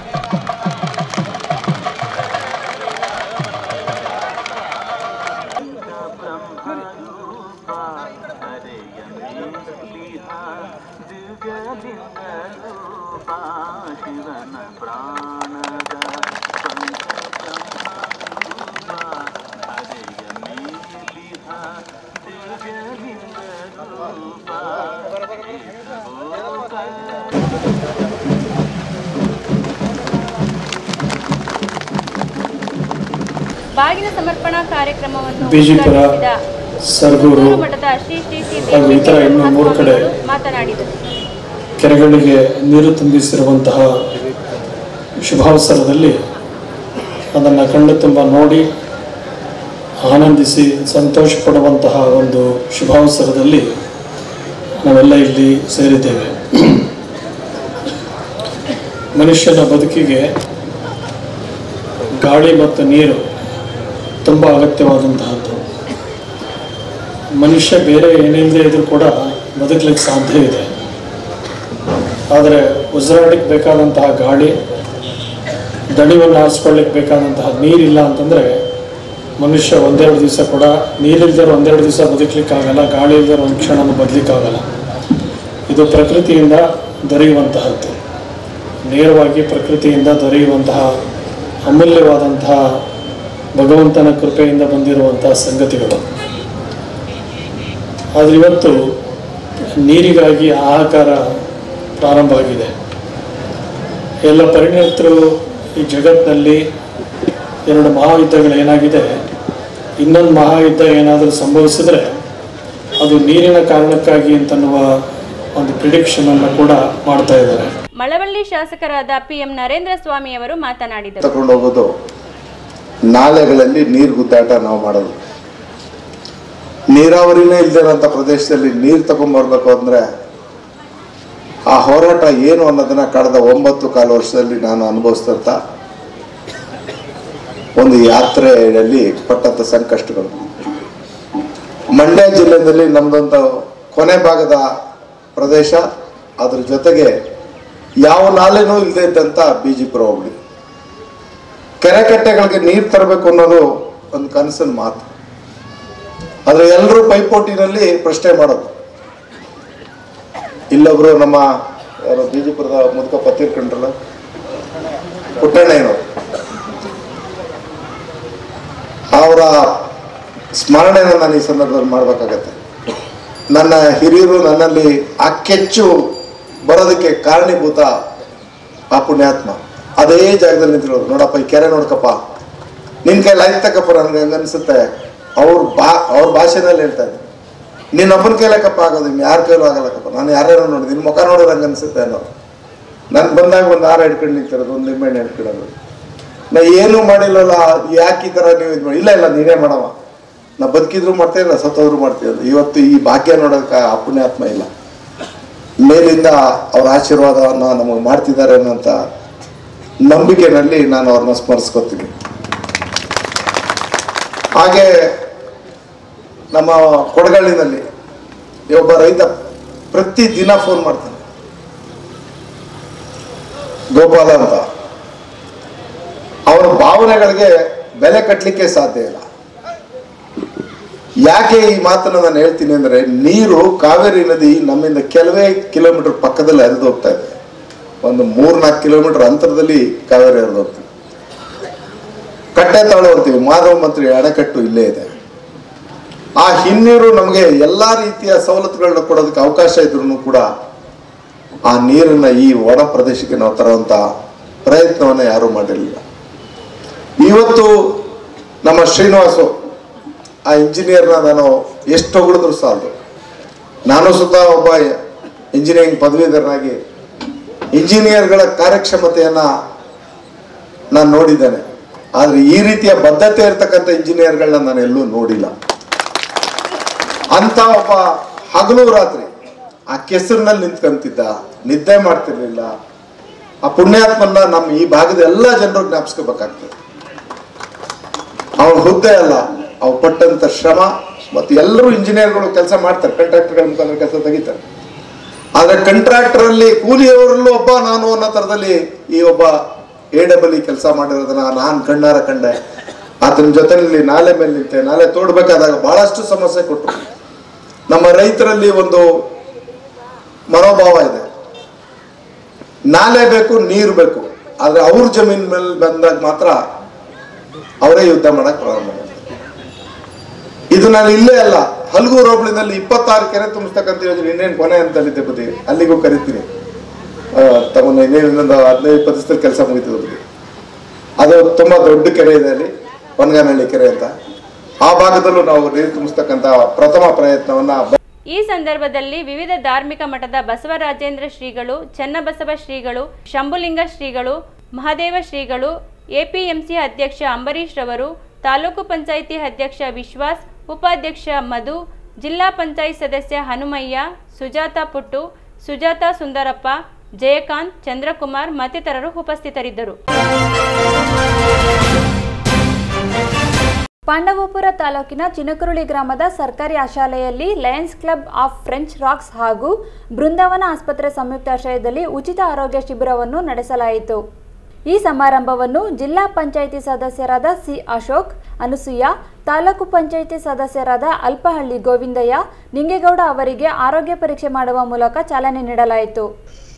Speaker 1: ಬಾಗಿನ ಸಮರ್ಪಣಾ ಕಾರ್ಯಕ್ರಮವನ್ನು
Speaker 15: ಬಿಜಿಪುರ,
Speaker 1: ಉದ್ಘಾಟಿಸಿದ
Speaker 15: ಸರಗೂರು
Speaker 1: ಸುತ್ತೂರು ಮಠದ ಶ್ರೀ ಶ್ರೀ ಶ್ರೀ
Speaker 15: ಹಾಗೂ ಇತರ
Speaker 1: ದೇಶಿಕೇಂದ್ರ
Speaker 15: ಇನ್ನೂ ಮೂರು ಕಡೆ
Speaker 1: ಮಹಾಸ್ವಾಮಿಗಳು ಮಾತನಾಡಿದರು
Speaker 15: ಕೆರೆಗಳಿಗೆ ನೀರು ತುಂಬಿಸಿರುವಂತಹ ಶುಭಾವಸರದಲ್ಲಿ ಅದನ್ನು ಕಣ್ಣು ತುಂಬ ನೋಡಿ ಆನಂದಿಸಿ ಸಂತೋಷ ಪಡುವಂತಹ ಒಂದು ಶುಭಾವಸರದಲ್ಲಿ ನಾವೆಲ್ಲ ಇಲ್ಲಿ ಸೇರಿದ್ದೇವೆ ಮನುಷ್ಯನ ಬದುಕಿಗೆ ಗಾಳಿ ಮತ್ತು ನೀರು ತುಂಬ ಅಗತ್ಯವಾದಂತಹದ್ದು ಮನುಷ್ಯ ಬೇರೆ ಏನಿಲ್ಲದೆ ಇದ್ರೂ ಕೂಡ ಬದುಕಲಿಕ್ಕೆ ಸಾಧ್ಯ ಇದೆ ಆದರೆ ಉಸಿರಾಡಲಿಕ್ಕೆ ಬೇಕಾದಂತಹ ಗಾಳಿ ದಣಿವನ್ನು ಹಾರಿಸ್ಕೊಳ್ಳಿಕ್ಕೆ ಬೇಕಾದಂತಹ ನೀರಿಲ್ಲ ಅಂತಂದರೆ ಮನುಷ್ಯ ಒಂದೆರಡು ದಿವಸ ಕೂಡ ನೀರಿಲ್ದಿರೋ ಒಂದೆರಡು ದಿವಸ ಬದುಕಲಿಕ್ಕಾಗಲ್ಲ ಗಾಳಿ ಇಲ್ದಿರೋ ಒಂದು ಕ್ಷಣನೂ ಬದಲಿಕ್ಕಾಗಲ್ಲ ಇದು ಪ್ರಕೃತಿಯಿಂದ ದೊರೆಯುವಂತಹದ್ದು ನೇರವಾಗಿ ಪ್ರಕೃತಿಯಿಂದ ದೊರೆಯುವಂತಹ ಅಮೂಲ್ಯವಾದಂತಹ ಭಗವಂತನ ಕೃಪೆಯಿಂದ ಬಂದಿರುವಂತಹ ಸಂಗತಿಗಳು ಆದರೆ ಇವತ್ತು ನೀರಿಗಾಗಿ ಹಾಹಾಕಾರ ಪ್ರಾರಂಭ ಆಗಿದೆ ಎಲ್ಲ ಪರಿಣಿತರು ಈ ಜಗತ್ತಿನಲ್ಲಿ ಎರಡು ಮಹಾಯುದ್ಧಗಳು ಏನಾಗಿದೆ ಇನ್ನೊಂದು ಮಹಾಯುದ್ಧ ಏನಾದರೂ ಸಂಭವಿಸಿದ್ರೆ ಅದು ನೀರಿನ ಕಾರಣಕ್ಕಾಗಿ ಅಂತನ್ನುವ ಒಂದು ಪ್ರಿಡಿಕ್ಷನ್ ಅನ್ನು ಕೂಡ ಮಾಡ್ತಾ ಇದ್ದಾರೆ
Speaker 1: ಮಳವಳ್ಳಿ ಶಾಸಕರಾದ ಪಿಎಂ ನರೇಂದ್ರ ಸ್ವಾಮಿಯವರು ಮಾತನಾಡಿದರು
Speaker 16: ತಗೊಂಡು ಹೋಗೋದು ನಾಲೆಗಳಲ್ಲಿ ನೀರು ಗುದ್ದಾಟ ನಾವು ಮಾಡೋದು ನೀರಾವರಿನೇ ಇಲ್ದಿರೋಂಥ ಪ್ರದೇಶದಲ್ಲಿ ನೀರು ತಗೊಂಡ್ಬರ್ಬೇಕು ಅಂದರೆ ಆ ಹೋರಾಟ ಏನು ಅನ್ನೋದನ್ನ ಕಳೆದ ಒಂಬತ್ತು ಕಾಲು ವರ್ಷದಲ್ಲಿ ನಾನು ಅನುಭವಿಸಿದಂಥ ಒಂದು ಯಾತ್ರೆಯಲ್ಲಿ ಪಟ್ಟಂಥ ಸಂಕಷ್ಟಗಳು ಮಂಡ್ಯ ಜಿಲ್ಲೆಯಲ್ಲಿ ನಮ್ಮದೊಂದು ಕೊನೆ ಭಾಗದ ಪ್ರದೇಶ ಅದ್ರ ಜೊತೆಗೆ ಯಾವ ನಾಲೆನೂ ಇಲ್ಲದೆ ಇದ್ದಂಥ ಬಿ ಜಿ ಪುರ ಹೋಗ್ಲಿ ಕೆರೆ ಕಟ್ಟೆಗಳಿಗೆ ನೀರು ತರಬೇಕು ಅನ್ನೋದು ಒಂದು ಕನಸಿನ ಮಾತು ಆದರೆ ಎಲ್ಲರೂ ಪೈಪೋಟಿನಲ್ಲಿ ಪ್ರಶ್ನೆ ಮಾಡೋದು ಇಲ್ಲೊಬ್ರು ನಮ್ಮ ಯಾರು ಬಿಜೆಪುರದ ಮುದುಕಪ್ಪ ತೀರ್ಕೊಂಡ್ರಲ್ಲ ಪುಟ್ಟಣ್ಣಯ್ಯನವರು ಅವರ ಸ್ಮರಣೆನ ನಾನು ಈ ಸಂದರ್ಭದಲ್ಲಿ ಮಾಡಬೇಕಾಗತ್ತೆ ನನ್ನ ಹಿರಿಯರು ನನ್ನಲ್ಲಿ ಅಕ್ಕೆಚ್ಚು ಬರೋದಕ್ಕೆ ಕಾರಣೀಭೂತ ಆ ಪುಣ್ಯಾತ್ಮ ಅದೇ ಜಾಗದಲ್ಲಿ ನಿಂತಿರೋದು ನೋಡಪ್ಪ ಈ ಕೆರೆ ನೋಡ್ಕಪ್ಪ ನಿನ್ ಕೈಲಿ ಆಯ್ತಕ್ಕಪ್ಪ ನನ್ಗೆ ಹಂಗನ್ಸುತ್ತೆ ಅವ್ರ ಬಾ ಅವ್ರ ಭಾಷೆನಲ್ಲಿ ಹೇಳ್ತಾ ಇದ್ದೆ ನಿನ್ನ ಒಬ್ಬನ ಕೈಲಕ್ಕಪ್ಪ ಆಗೋದು ಇನ್ನು ಯಾರ ಕೈಲೂ ಆಗಲ್ಲಕ್ಕಪ್ಪ ನಾನು ಯಾರ್ಯಾರು ನೋಡಿ ನಿನ್ನ ಮುಖ ನೋಡೋದು ಹಂಗೆ ಅನ್ಸುತ್ತೆ ಅನ್ನೋ ನಾನು ಬಂದಾಗ ಒಂದು ಹಾರ ಹಿಡ್ಕೊಂಡು ನಿಂತಿರೋದು ಒಂದು ನಿಂಬೆಹಣ್ಣು ಹಿಡ್ಕೊಳ್ಳೋದು ನಾ ಏನೂ ಮಾಡಿಲ್ಲಲ್ಲ ಯಾಕೆ ಈ ಥರ ನೀವು ಇದು ಮಾಡಿ ಇಲ್ಲ ಇಲ್ಲ ನೀನೇ ಮಾಡವ ನಾ ಬದುಕಿದ್ರು ಮಾಡ್ತಾ ಇಲ್ಲ ಸತ್ತೋದ್ರು ಮಾಡ್ತೀವಿ ಇವತ್ತು ಈ ಭಾಗ್ಯ ನೋಡೋದಕ್ಕೆ ಆ ಪುಣ್ಯಾತ್ಮ ಇಲ್ಲ ಮೇಲಿಂದ ಅವ್ರ ಆಶೀರ್ವಾದವನ್ನು ನಮಗೆ ಮಾಡ್ತಿದ್ದಾರೆ ಅನ್ನೋಂಥ ನಂಬಿಕೆನಲ್ಲಿ ನಾನು ಅವ್ರನ್ನ ಸ್ಮರಿಸ್ಕೊತೀನಿ ಹಾಗೆ ನಮ್ಮ ಕೊಡಗಳ್ಳಿನಲ್ಲಿ ಒಬ್ಬ ರೈತ ಪ್ರತಿ ದಿನ ಫೋನ್ ಮಾಡ್ತಾನೆ ಗೋಪಾಲ ಅಂತ ಅವರ ಭಾವನೆಗಳಿಗೆ ಬೆಲೆ ಕಟ್ಟಲಿಕ್ಕೆ ಸಾಧ್ಯ ಇಲ್ಲ ಯಾಕೆ ಈ ಮಾತನ್ನು ನಾನು ಹೇಳ್ತೀನಿ ಅಂದ್ರೆ ನೀರು ಕಾವೇರಿ ನದಿ ನಮ್ಮಿಂದ ಕೆಲವೇ ಕಿಲೋಮೀಟರ್ ಪಕ್ಕದಲ್ಲಿ ಹರಿದು ಹೋಗ್ತಾ ಇದೆ ಒಂದು ಮೂರ್ನಾಲ್ಕು ಕಿಲೋಮೀಟರ್ ಅಂತರದಲ್ಲಿ ಕಾವೇರಿ ಹರಿದು ಹೋಗ್ತದೆ ಕಟ್ಟೆ ತಾಳು ಅಂತೀವಿ ಮಾಧವ ಮಂತ್ರಿ ಅಣೆಕಟ್ಟು ಇಲ್ಲೇ ಇದೆ ಆ ಹಿನ್ನೀರು ನಮಗೆ ಎಲ್ಲಾ ರೀತಿಯ ಸವಲತ್ತುಗಳನ್ನ ಕೊಡೋದಕ್ಕೆ ಅವಕಾಶ ಇದ್ರೂ ಕೂಡ ಆ ನೀರನ್ನ ಈ ಒಣ ಪ್ರದೇಶಕ್ಕೆ ನಾವು ತರುವಂತ ಪ್ರಯತ್ನವನ್ನ ಯಾರೂ ಮಾಡಿರಲಿಲ್ಲ ಇವತ್ತು ನಮ್ಮ ಶ್ರೀನಿವಾಸು ಆ ಇಂಜಿನಿಯರ್ನ ನಾನು ಎಷ್ಟು ಹೊಗಳಿದ್ರು ಸಾಲದು ನಾನು ಸುತ್ತ ಒಬ್ಬ ಇಂಜಿನಿಯರಿಂಗ್ ಪದವೀಧರನಾಗಿ ಇಂಜಿನಿಯರ್ಗಳ ಕಾರ್ಯಕ್ಷಮತೆಯನ್ನ ನಾನು ನೋಡಿದ್ದೇನೆ ಆದ್ರೆ ಈ ರೀತಿಯ ಬದ್ಧತೆ ಇರತಕ್ಕಂಥ ಇಂಜಿನಿಯರ್ಗಳನ್ನ ನಾನು ಎಲ್ಲೂ ನೋಡಿಲ್ಲ ಅಂತ ಒಬ್ಬ ಹಗಲು ರಾತ್ರಿ ಆ ಕೆಸರಿನಲ್ಲಿ ನಿಂತ್ಕೊಂತಿದ್ದ ನಿದ್ದೆ ಮಾಡ್ತಿರ್ಲಿಲ್ಲ ಆ ಪುಣ್ಯಾತ್ಮನ್ನ ನಮ್ಮ ಈ ಭಾಗದ ಎಲ್ಲ ಜನರು ಜ್ಞಾಪಿಸ್ಕೋಬೇಕಾಗ್ತದೆ ಅವ್ರ ಹುದ್ದೆ ಅಲ್ಲ ಅವ್ರು ಪಟ್ಟಂತ ಶ್ರಮ ಮತ್ತು ಎಲ್ಲರೂ ಇಂಜಿನಿಯರ್ಗಳು ಕೆಲಸ ಮಾಡ್ತಾರೆ ಕಾಂಟ್ರಾಕ್ಟರ್ಗಳ ಮುಖಾಂತರ ಕೆಲಸ ತೆಗಿತಾರೆ ಆದ್ರೆ ಕಾಂಟ್ರಾಕ್ಟರ್ ಅಲ್ಲಿ ಕೂಲಿಯವರಲ್ಲೂ ಒಬ್ಬ ನಾನು ಅನ್ನೋ ತರದಲ್ಲಿ ಈ ಒಬ್ಬ ಎ ಡಬಲ್ ಕೆಲಸ ಮಾಡಿರೋದನ್ನ ನಾನು ಕಣ್ಣಾರ ಕಂಡೆ ಆತನ ಜೊತೆಯಲ್ಲಿ ನಾಲೆ ಮೇಲೆ ನಿಂತೆ ನಾಲೆ ತೋಡ್ಬೇಕಾದಾಗ ಬಹಳಷ್ಟು ಸಮಸ್ಯೆ ಕೊಟ್ಟರು ನಮ್ಮ ರೈತರಲ್ಲಿ ಒಂದು ಮನೋಭಾವ ಇದೆ ನಾಲೆ ಬೇಕು ನೀರು ಬೇಕು ಆದ್ರೆ ಅವ್ರ ಜಮೀನ್ ಮೇಲೆ ಬಂದಾಗ ಮಾತ್ರ ಅವರೇ ಯುದ್ಧ ಮಾಡಕ್ ಪ್ರಾರಂಭ ಮಾಡ್ತಾರೆ ಇದು ನಾನು ಇಲ್ಲೇ ಅಲ್ಲ ಹಲಗೂರು ಹೋಬಳಿನಲ್ಲಿ ಇಪ್ಪತ್ತಾರು ಕೆರೆ ತುಂಬಿಸ್ತಕ್ಕಂಥ ಯೋಜನೆ ಇನ್ನೇನು ಕೊನೆ ಅಂತಲ್ಲಿದ್ದೆ ಬದಿ ಅಲ್ಲಿಗೂ ಕರಿತೀನಿ ಆ, ತಗೊಂಡು ಇನ್ನೇನು ಇನ್ನೊಂದು ಹದಿನೈದು ಇಪ್ಪತ್ತು ದಿವಸದಲ್ಲಿ ಕೆಲಸ ಮುಗಿತದೆ ಬದಿ ಅದು ತುಂಬಾ ದೊಡ್ಡ ಕೆರೆ ಇದೆ ಅಲ್ಲಿ ಹೊನಗಾನಹಳ್ಳಿ ಕೆರೆ ಅಂತ ಆ ಭಾಗದಲ್ಲೂ ನಾವು ನೀರು ತುಂಬಿಸ್ತಕ್ಕಂಥ ಪ್ರಥಮ ಪ್ರಯತ್ನವನ್ನ ಬ-
Speaker 1: ಈ ಸಂದರ್ಭದಲ್ಲಿ ವಿವಿಧ ಧಾರ್ಮಿಕ ಮಠದ ಬಸವರಾಜೇಂದ್ರ ಶ್ರೀಗಳು ಚನ್ನಬಸವ ಶ್ರೀಗಳು ಶಂಭುಲಿಂಗ ಶ್ರೀಗಳು ಮಹಾದೇವ ಶ್ರೀಗಳು ಎಪಿಎಂಸಿ ಅಧ್ಯಕ್ಷ ಅಂಬರೀಶ್ ರವರು ತಾಲೂಕು ಪಂಚಾಯಿತಿ ಅಧ್ಯಕ್ಷ ವಿಶ್ವಾಸ್ ಉಪಾಧ್ಯಕ್ಷ ಮಧು ಜಿಲ್ಲಾ ಪಂಚಾಯತ್ ಸದಸ್ಯ ಹನುಮಯ್ಯ ಸುಜಾತ ಪುಟ್ಟು ಸುಜಾತ ಸುಂದರಪ್ಪ ಜಯಕಾಂತ್ ಚಂದ್ರಕುಮಾರ್ ಮತ್ತಿತರರು ಉಪಸ್ಥಿತರಿದ್ದರು
Speaker 5: ಪಾಂಡವಪುರ ತಾಲೂಕಿನ ಚಿನಕುರುಳಿ ಗ್ರಾಮದ ಸರ್ಕಾರಿ ಆಶಾಲೆಯಲ್ಲಿ Lions Club of French Rocks ಹಾಗೂ ಬೃಂದಾವನ ಆಸ್ಪತ್ರೆ ಸಂಯುಕ್ತಾಶ್ರಯದಲ್ಲಿ ಉಚಿತ ಆರೋಗ್ಯ ಶಿಬಿರವನ್ನು ನಡೆಸಲಾಯಿತು ಈ ಸಮಾರಂಭವನ್ನು ಜಿಲ್ಲಾ ಪಂಚಾಯಿತಿ ಸದಸ್ಯರಾದ ಸಿ ಅಶೋಕ್ ಅನುಸೂಯ ತಾಲೂಕು ಪಂಚಾಯಿತಿ ಸದಸ್ಯರಾದ ಅಲ್ಪಹಳ್ಳಿ ಗೋವಿಂದಯ್ಯ ನಿಂಗೇಗೌಡ ಅವರಿಗೆ ಆರೋಗ್ಯ ಪರೀಕ್ಷೆ ಮಾಡುವ ಮೂಲಕ ಚಾಲನೆ ನೀಡಲಾಯಿತು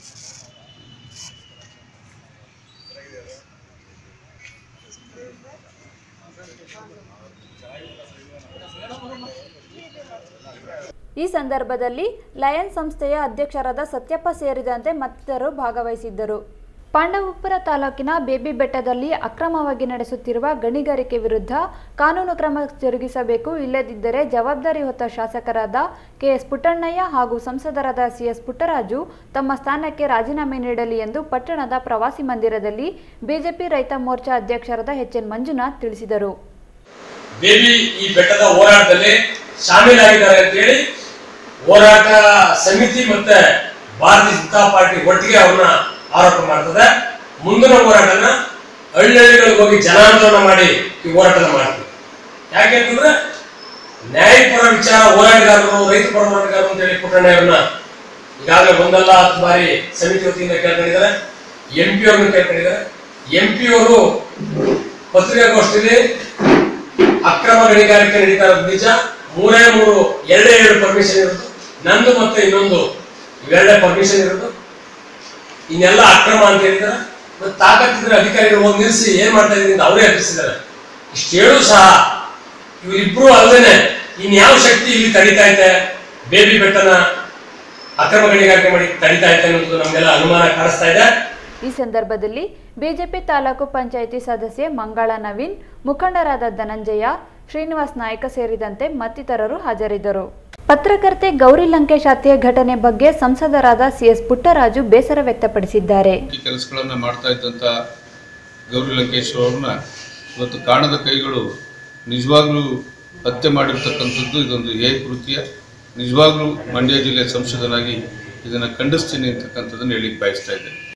Speaker 5: ಈ ಸಂದರ್ಭದಲ್ಲಿ ಲಯನ್ ಸಂಸ್ಥೆಯ ಅಧ್ಯಕ್ಷರಾದ ಸತ್ಯಪ್ಪ ಸೇರಿದಂತೆ ಮತ್ತಿತರರು ಭಾಗವಹಿಸಿದ್ದರು ಪಾಂಡವಪುರ ತಾಲೂಕಿನ ಬೇಬಿ ಬೆಟ್ಟದಲ್ಲಿ ಅಕ್ರಮವಾಗಿ ನಡೆಸುತ್ತಿರುವ ಗಣಿಗಾರಿಕೆ ವಿರುದ್ಧ ಕಾನೂನು ಕ್ರಮ ಜರುಗಿಸಬೇಕು ಇಲ್ಲದಿದ್ದರೆ ಜವಾಬ್ದಾರಿ ಹೊತ್ತ ಶಾಸಕರಾದ ಕೆಎಸ್ ಪುಟ್ಟಣ್ಣಯ್ಯ ಹಾಗೂ ಸಂಸದರಾದ ಸಿಎಸ್ ಪುಟ್ಟರಾಜು ತಮ್ಮ ಸ್ಥಾನಕ್ಕೆ ರಾಜೀನಾಮೆ ನೀಡಲಿ ಎಂದು ಪಟ್ಟಣದ ಪ್ರವಾಸಿ ಮಂದಿರದಲ್ಲಿ ಬಿಜೆಪಿ ರೈತ ಮೋರ್ಚಾ ಅಧ್ಯಕ್ಷರಾದ ಎಚ್ ಎನ್ ಮಂಜುನಾಥ್ ತಿಳಿಸಿದರು
Speaker 17: ಬೇಬಿ ಈ ಬೆಟ್ಟದ ಹೋರಾಟದಲ್ಲಿ ಶಾಮೀಲಾಗಿದ್ದಾರೆ ಅಂತೇಳಿ ಹೋರಾಟ ಸಮಿತಿ ಮತ್ತೆ ಭಾರತೀಯ ಜನತಾ ಪಾರ್ಟಿ ಒಟ್ಟಿಗೆ ಅವ್ರನ್ನ ಆರೋಪ ಮಾಡ್ತದೆ ಮುಂದಿನ ಹೋರಾಟನ ಹಳ್ಳಿಗಳಿಗೆ ಹೋಗಿ ಜನಾಂದೋಲನ ಮಾಡಿ ಈ ಹೋರಾಟನ ಮಾಡ್ತೀವಿ ಯಾಕೆಂತಂದ್ರೆ ನ್ಯಾಯಪರ ವಿಚಾರ ಹೋರಾಟಗಾರರು ರೈತ ಪರ ಹೋರಾಟಗಾರರು ಅಂತೇಳಿ ಪುಟ್ಟಣ್ಣವ್ರನ್ನ ಈಗಾಗಲೇ ಒಂದಲ್ಲ ಹತ್ತು ಬಾರಿ ಸಮಿತಿ ವತಿಯಿಂದ ಕೇಳ್ಕೊಂಡಿದ್ದಾರೆ ಎಂ ಪಿ ಅವ್ರನ್ನ ಕೇಳ್ಕೊಂಡಿದ್ದಾರೆ ಎಂ ಪಿ ಅವರು ಪತ್ರಿಕಾಗೋಷ್ಠಿಯಲ್ಲಿ ಅಕ್ರಮ ಗಣಿಗಾರಿಕೆ ನಡೀತಾ ಇರೋದು ನಿಜ ಮೂರೇ ಮೂರು ಎರಡೇ ಎರಡು ಪರ್ಮಿಷನ್ ಇರೋದು ನಂದು ಮತ್ತೆ ಇನ್ನೊಂದು ಇವೆರಡೇ ಪರ್ಮಿಷನ್ ಇರೋದು ಇನ್ನೆಲ್ಲ ಅಕ್ರಮ ಅಂತ ಹೇಳಿದ್ದಾರೆ ಮತ್ತೆ ತಾಕತ್ತಿದ್ರೆ ಅಧಿಕಾರಿಗಳು ಹೋಗಿ ನಿಲ್ಲಿಸಿ ಏನ್ ಮಾಡ್ತಾ ಇದೀನಿ ಅಂತ ಅವರೇ ಅರ್ಪಿಸಿದ್ದಾರೆ ಇಷ್ಟು ಹೇಳು ಸಹ ಇವರಿಬ್ರು ಅಲ್ಲದೇನೆ ಇನ್ಯಾವ ಶಕ್ತಿ ಇಲ್ಲಿ ತಡಿತಾ ಇದೆ ಬೇಬಿ ಬೆಟ್ಟನ ಅಕ್ರಮ ಗಣಿಗಾರಿಕೆ ಮಾಡಿ ತಡಿತಾ ಇದೆ ಅನ್ನೋದು ನಮ್ಗೆಲ್ಲ ಅನುಮಾನ ಕಾಣಿಸ್ತಾ ಇದೆ
Speaker 5: ಈ ಸಂದರ್ಭದಲ್ಲಿ ಬಿಜೆಪಿ ತಾಲೂಕು ಪಂಚಾಯಿತಿ ಸದಸ್ಯೆ ಮಂಗಳ ನವೀನ್ ಮುಖಂಡರಾದ ಧನಂಜಯ ಶ್ರೀನಿವಾಸ್ ನಾಯಕ ಸೇರಿದಂತೆ ಮತ್ತಿತರರು ಹಾಜರಿದ್ದರು ಪತ್ರಕರ್ತೆ ಗೌರಿ ಲಂಕೇಶ್ ಹತ್ಯೆ ಘಟನೆ ಬಗ್ಗೆ ಸಂಸದರಾದ ಸಿಎಸ್ ಪುಟ್ಟರಾಜು ಬೇಸರ ವ್ಯಕ್ತಪಡಿಸಿದ್ದಾರೆ
Speaker 18: ಈ ಕೆಲಸಗಳನ್ನ ಮಾಡ್ತಾ ಇದ್ದಂಥ ಗೌರಿ ಲಂಕೇಶ್ ಅವ್ರನ್ನ ಇವತ್ತು ಕಾಣದ ಕೈಗಳು ನಿಜವಾಗ್ಲೂ ಹತ್ಯೆ ಮಾಡಿರ್ತಕ್ಕಂಥದ್ದು ಇದೊಂದು ಏ ಕೃತ್ಯ ನಿಜವಾಗ್ಲೂ ಮಂಡ್ಯ ಜಿಲ್ಲೆ ಸಂಸದನಾಗಿ ಇದನ್ನು ಖಂಡಿಸ್ತೀನಿ ಅಂತಕ್ಕಂಥದ್ದನ್ನು ಹೇಳಿಕ್ಕೆ ಬಯಸ್ತಾ ಇದ್ದೇನೆ